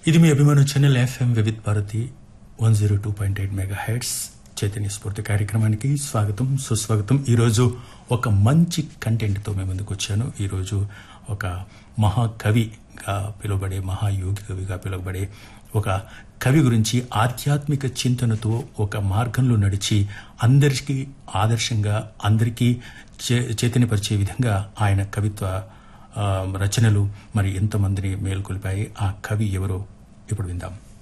ఇది మీ అభిమాన channel FM Vividh Bharati one zero two point eight megahertz చైతన్య స్ఫూర్తి కార్యక్రమానికి స్వాగతం సుస్వాగతం ఈరోజు ఒక మంచి కంటెంట్తో మేము ముందుకు వచ్చాను ఈరోజు ఒక మహాకవిగా పిలువబడే మహాయోగి కవిగా పిలువబడే ఒక కవి గురించి ఆధ్యాత్మిక చింతనతో ఒక మార్గంలో నడిచి అందరికీ ఆదర్శంగా అందరికీ చే- చైతన్యపరిచే విధంగా ఆయన కవిత్వ ఆ, రచనలు మరి ఎంతమందిని మేల్కొల్పాయి ఆ కవి ఎవరో ఇప్పుడు విందాం